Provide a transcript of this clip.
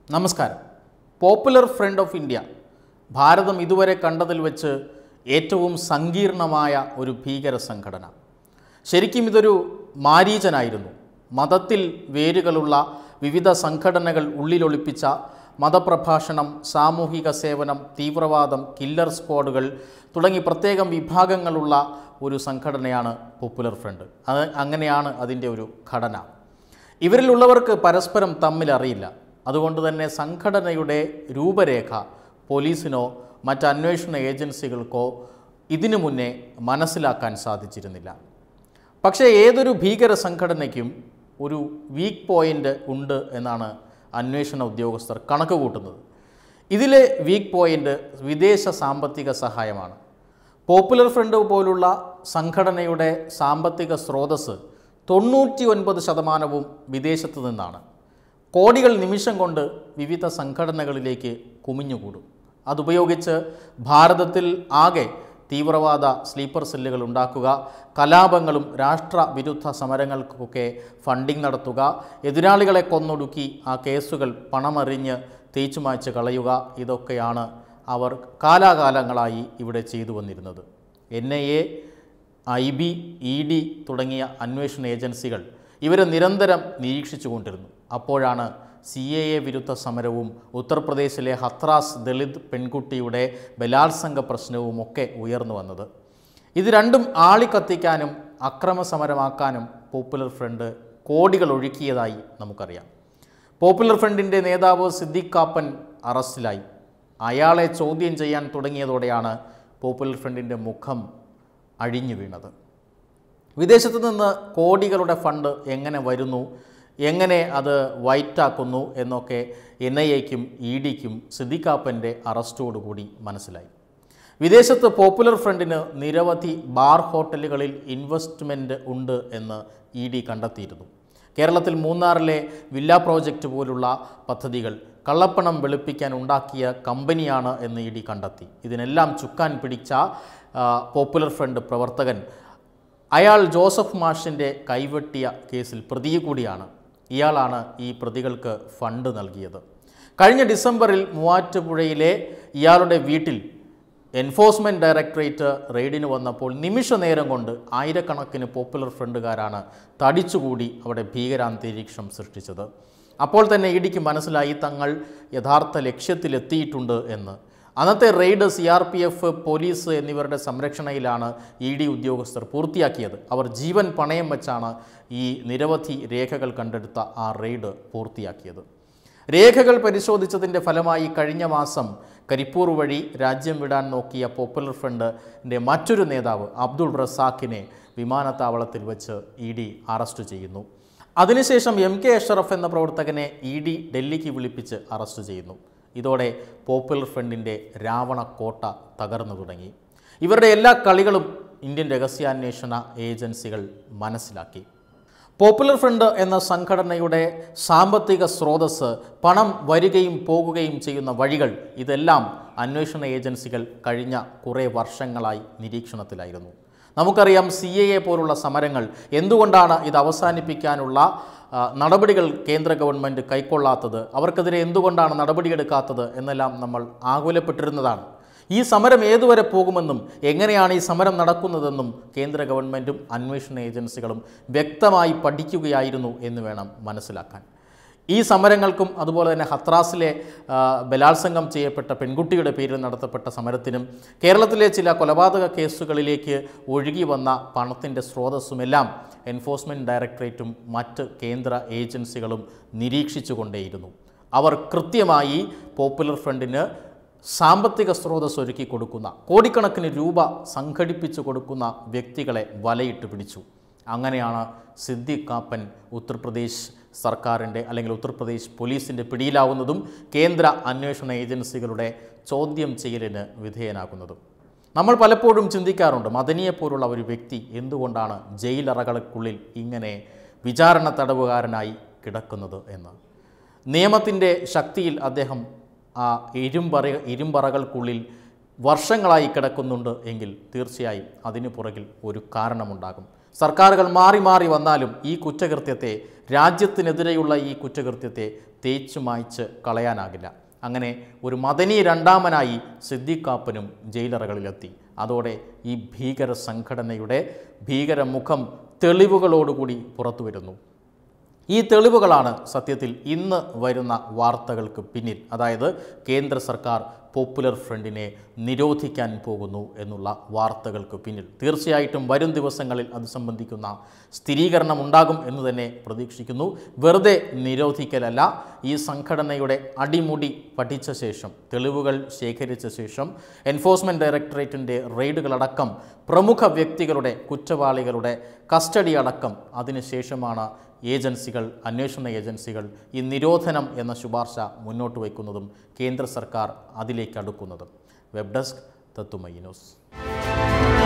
നമസ്കാരം Popular Front of India Bharatam ഇതുവരെ കണ്ടതിൽ വെച്ച് ഏറ്റവും സങ്കീർണമായ ഒരു ഭീകര സംഘടന ശരിക്കും ഇതൊരു മാരീചനായിരുന്നു മതത്തിൽ വേരുകളുള്ള വിവിധ സംഘടനകൾ ഉള്ളിലൊളിപ്പിച്ച മതപ്രഭാഷണം സാമൂഹിക സേവനം തീവ്രവാദം കില്ലർ സ്ക്വാഡുകൾ തുടങ്ങി പ്രത്യേകം വിഭാഗങ്ങളുള്ള ഒരു സംഘടനയാണ് പോപ്പുലർ ഫ്രണ്ട് അത് അങ്ങനെയാണ് അതിൻ്റെ ഒരു ഘടന ഇവരിലുള്ളവർക്ക് പരസ്പരം തമ്മിൽ അറിയില്ല അതുകൊണ്ട് തന്നെ സംഘടനയുടെ രൂപരേഖ പോലീസിനോ മറ്റ് അന്വേഷണ ഏജൻസികൾക്കോ ഇതിനു മുന്നേ മനസ്സിലാക്കാൻ സാധിച്ചിരുന്നില്ല പക്ഷേ ഏതൊരു ഭീകര സംഘടനയ്ക്കും ഒരു വീക്ക് പോയിൻ്റ് ഉണ്ട് എന്നാണ് അന്വേഷണ ഉദ്യോഗസ്ഥർ കണക്ക് കൂട്ടുന്നത് ഇതിലെ വീക്ക് പോയിൻ്റ് വിദേശ സാമ്പത്തിക സഹായമാണ് പോപ്പുലർ ഫ്രണ്ട് പോലുള്ള സംഘടനയുടെ സാമ്പത്തിക സ്രോതസ്സ് തൊണ്ണൂറ്റി ഒൻപത് ശതമാനവും വിദേശത്തു നിന്നാണ് കോടികൾ നിമിഷം കൊണ്ട് വിവിധ സംഘടനകളിലേക്ക് കുമിഞ്ഞുകൂടും അതുപയോഗിച്ച് ഭാരതത്തിൽ ആകെ തീവ്രവാദ സ്ലീപ്പർ സെല്ലുകൾ ഉണ്ടാക്കുക കലാപങ്ങളും രാഷ്ട്രവിരുദ്ധ സമരങ്ങൾക്കൊക്കെ ഫണ്ടിംഗ് നടത്തുക എതിരാളികളെ കൊന്നൊടുക്കി ആ കേസുകൾ പണമെറിഞ്ഞ് തേച്ചുമായ്ച്ച് കളയുക ഇതൊക്കെയാണ് അവർ കാലാകാലങ്ങളായി ഇവിടെ ചെയ്തു വന്നിരുന്നത് N I A I B E D തുടങ്ങിയ അന്വേഷണ ഏജൻസികൾ ഇവരെ നിരന്തരം നിരീക്ഷിച്ചു കൊണ്ടിരുന്നു അപ്പോഴാണ് സി എ എ വിരുദ്ധ സമരവും ഉത്തർപ്രദേശിലെ ഹത്രാസ് ദളിത് പെൺകുട്ടിയുടെ ബലാത്സംഗ പ്രശ്നവും ഒക്കെ ഉയർന്നു വന്നത് ഇത് രണ്ടും ആളിക്കത്തിക്കാനും അക്രമസമരമാക്കാനും പോപ്പുലർ ഫ്രണ്ട് കോടികൾ ഒഴുക്കിയതായി നമുക്കറിയാം പോപ്പുലർ ഫ്രണ്ടിൻ്റെ നേതാവ് സിദ്ദിഖ് കാപ്പൻ അറസ്റ്റിലായി അയാളെ ചോദ്യം ചെയ്യാൻ തുടങ്ങിയതോടെയാണ് പോപ്പുലർ ഫ്രണ്ടിൻ്റെ മുഖം അഴിഞ്ഞു വീണത് വിദേശത്തു നിന്ന് കോടികളുടെ ഫണ്ട് എങ്ങനെ വരുന്നു എങ്ങനെ അത് വൈറ്റാക്കുന്നു എന്നൊക്കെ എൻ ഐ എക്കും ഇ ഡിക്കും സിദ്ദിഖാപ്പൻ്റെ അറസ്റ്റോടുകൂടി മനസ്സിലായി വിദേശത്ത് പോപ്പുലർ ഫ്രണ്ടിന് നിരവധി ബാർ ഹോട്ടലുകളിൽ ഇൻവെസ്റ്റ്മെൻറ്റ് ഉണ്ട് എന്ന് ഇ ഡി കണ്ടെത്തിയിരുന്നു കേരളത്തിൽ മൂന്നാറിലെ വില്ല പ്രോജക്റ്റ് പോലുള്ള പദ്ധതികൾ കള്ളപ്പണം വെളുപ്പിക്കാൻ ഉണ്ടാക്കിയ കമ്പനിയാണ് എന്ന് ഇ ഡി കണ്ടെത്തി ഇതിനെല്ലാം ചുക്കാൻ പിടിച്ച ആ, പോപ്പുലർ ഫ്രണ്ട് പ്രവർത്തകൻ അയാൾ ജോസഫ് മാഷിൻ്റെ കൈവെട്ടിയ കേസിൽ പ്രതി കൂടിയാണ് ഇയാളാണ് ഈ പ്രതികൾക്ക് ഫണ്ട് നൽകിയത് കഴിഞ്ഞ ഡിസംബറിൽ മൂവാറ്റുപുഴയിലെ ഇയാളുടെ വീട്ടിൽ എൻഫോഴ്സ്മെൻറ്റ് ഡയറക്ടറേറ്റ് റെയ്ഡിന് വന്നപ്പോൾ നിമിഷ നേരം കൊണ്ട് ആയിരക്കണക്കിന് പോപ്പുലർ ഫ്രണ്ടുകാരാണ് തടിച്ചുകൂടി അവിടെ ഭീകരാന്തരീക്ഷം സൃഷ്ടിച്ചത് അപ്പോൾ തന്നെ ഇടിക്ക് മനസ്സിലായി തങ്ങൾ യഥാർത്ഥ ലക്ഷ്യത്തിലെത്തിയിട്ടുണ്ട് എന്ന് അന്നത്തെ raid C R P F police എന്നിവരുടെ സംരക്ഷണയിലാണ് ഇ ഡി ഉദ്യോഗസ്ഥർ പൂർത്തിയാക്കിയത് അവർ ജീവൻ പണയം വെച്ചാണ് ഈ നിരവധി രേഖകൾ കണ്ടെടുത്ത ആ റെയ്ഡ് പൂർത്തിയാക്കിയത് രേഖകൾ പരിശോധിച്ചതിൻ്റെ ഫലമായി കഴിഞ്ഞ മാസം കരിപ്പൂർ വഴി രാജ്യം വിടാൻ നോക്കിയ പോപ്പുലർ ഫ്രണ്ടിൻ്റെ മറ്റൊരു നേതാവ് അബ്ദുൾ റസാഖിനെ വിമാനത്താവളത്തിൽ വെച്ച് ഇ ഡി അറസ്റ്റ് ചെയ്യുന്നു അതിനുശേഷം എം കെ അഷറഫ് എന്ന പ്രവർത്തകനെ ഇ ഡി ഡൽഹിക്ക് വിളിപ്പിച്ച് അറസ്റ്റ് ചെയ്യുന്നു ഇതോടെ പോപ്പുലർ ഫ്രണ്ടിൻ്റെ രാവണ കോട്ട തകർന്നു തുടങ്ങി ഇവരുടെ എല്ലാ കളികളും ഇന്ത്യൻ രഹസ്യാന്വേഷണ ഏജൻസികൾ മനസ്സിലാക്കി പോപ്പുലർ ഫ്രണ്ട് എന്ന സംഘടനയുടെ സാമ്പത്തിക സ്രോതസ്സ് പണം വരികയും പോകുകയും ചെയ്യുന്ന വഴികൾ ഇതെല്ലാം അന്വേഷണ ഏജൻസികൾ കഴിഞ്ഞ കുറേ വർഷങ്ങളായി നിരീക്ഷണത്തിലായിരുന്നു നമുക്കറിയാം സി എ എ പോലുള്ള സമരങ്ങൾ എന്തുകൊണ്ടാണ് ഇത് അവസാനിപ്പിക്കാനുള്ള ആ, നടപടികൾ കേന്ദ്ര ഗവൺമെൻറ് കൈക്കൊള്ളാത്തത് അവർക്കെതിരെ എന്തുകൊണ്ടാണ് നടപടിയെടുക്കാത്തത് എന്നെല്ലാം നമ്മൾ ആകുലപ്പെട്ടിരുന്നതാണ് ഈ സമരം ഏതുവരെ പോകുമെന്നും എങ്ങനെയാണ് ഈ സമരം നടക്കുന്നതെന്നും കേന്ദ്ര ഗവൺമെൻറ്റും അന്വേഷണ ഏജൻസികളും വ്യക്തമായി പഠിക്കുകയായിരുന്നു എന്ന് വേണം മനസ്സിലാക്കാൻ ഈ സമരങ്ങൾക്കും അതുപോലെ തന്നെ ഹത്രാസിലെ ആ, ബലാത്സംഗം ചെയ്യപ്പെട്ട പെൺകുട്ടിയുടെ പേരിൽ നടത്തപ്പെട്ട സമരത്തിനും കേരളത്തിലെ ചില കൊലപാതക കേസുകളിലേക്ക് ഒഴുകി വന്ന പണത്തിൻ്റെ സ്രോതസ്സുമെല്ലാം എൻഫോഴ്സ്മെൻറ്റ് ഡയറക്ടറേറ്റും മറ്റ് കേന്ദ്ര ഏജൻസികളും നിരീക്ഷിച്ചുകൊണ്ടേയിരുന്നു അവർ കൃത്യമായി പോപ്പുലർ ഫ്രണ്ടിന് സാമ്പത്തിക സ്രോതസ് ഒരുക്കി കൊടുക്കുന്ന കോടിക്കണക്കിന് രൂപ സംഘടിപ്പിച്ചു കൊടുക്കുന്ന വ്യക്തികളെ വലയിട്ട് പിടിച്ചു അങ്ങനെയാണ് സിദ്ദിഖ് കാപ്പൻ ഉത്തർപ്രദേശ് സർക്കാരിൻ്റെ അല്ലെങ്കിൽ ഉത്തർപ്രദേശ് പോലീസിൻ്റെ പിടിയിലാവുന്നതും കേന്ദ്ര അന്വേഷണ ഏജൻസികളുടെ ചോദ്യം ചെയ്യലിന് വിധേയനാകുന്നതും നമ്മൾ പലപ്പോഴും ചിന്തിക്കാറുണ്ട് മദനിയെപ്പോലുള്ള ഒരു വ്യക്തി എന്തുകൊണ്ടാണ് ജയിലറകൾക്കുള്ളിൽ ഇങ്ങനെ വിചാരണ തടവുകാരനായി കിടക്കുന്നത് എന്ന് നിയമത്തിൻ്റെ ശക്തിയിൽ അദ്ദേഹം ആ ഇരുമ്പറ ഇരുമ്പറകൾക്കുള്ളിൽ വർഷങ്ങളായി കിടക്കുന്നുണ്ട് എങ്കിൽ തീർച്ചയായും അതിനു പുറകിൽ ഒരു കാരണമുണ്ടാകും സർക്കാരുകൾ മാറി മാറി വന്നാലും ഈ കുറ്റകൃത്യത്തെ രാജ്യത്തിനെതിരെയുള്ള ഈ കുറ്റകൃത്യത്തെ തേച്ചു മായ്ച്ച് കളയാനാകില്ല അങ്ങനെ ഒരു മദനി രണ്ടാമനായി സിദ്ദിഖാപ്പനും ജയിലറകളിലെത്തി അതോടെ ഈ ഭീകര സംഘടനയുടെ ഭീകരമുഖം തെളിവുകളോടുകൂടി പുറത്തു വരുന്നു ഈ തെളിവുകളാണ് സത്യത്തിൽ ഇന്ന് വരുന്ന വാർത്തകൾക്ക് പിന്നിൽ അതായത് കേന്ദ്ര സർക്കാർ പോപ്പുലർ ഫ്രണ്ടിനെ നിരോധിക്കാൻ പോകുന്നു എന്നുള്ള വാർത്തകൾക്ക് പിന്നിൽ തീർച്ചയായിട്ടും വരും ദിവസങ്ങളിൽ അത് സംബന്ധിക്കുന്ന സ്ഥിരീകരണം ഉണ്ടാകും എന്ന് തന്നെ പ്രതീക്ഷിക്കുന്നു വെറുതെ നിരോധിക്കലല്ല ഈ സംഘടനയുടെ അടിമുടി പഠിച്ച ശേഷം തെളിവുകൾ ശേഖരിച്ച ശേഷം എൻഫോഴ്സ്മെൻറ്റ് ഡയറക്ടറേറ്റിൻ്റെ റെയ്ഡുകളടക്കം പ്രമുഖ വ്യക്തികളുടെ കുറ്റവാളികളുടെ കസ്റ്റഡി അടക്കം അതിനുശേഷമാണ് ഏജൻസികൾ അന്വേഷണ ഏജൻസികൾ ഈ നിരോധനം എന്ന ശുപാർശ മുന്നോട്ട് വയ്ക്കുന്നതും കേന്ദ്ര സർക്കാർ അതിലേക്ക് അടുക്കുന്നതും വെബ് ഡെസ്ക് തത്തുമൈ ന്യൂസ്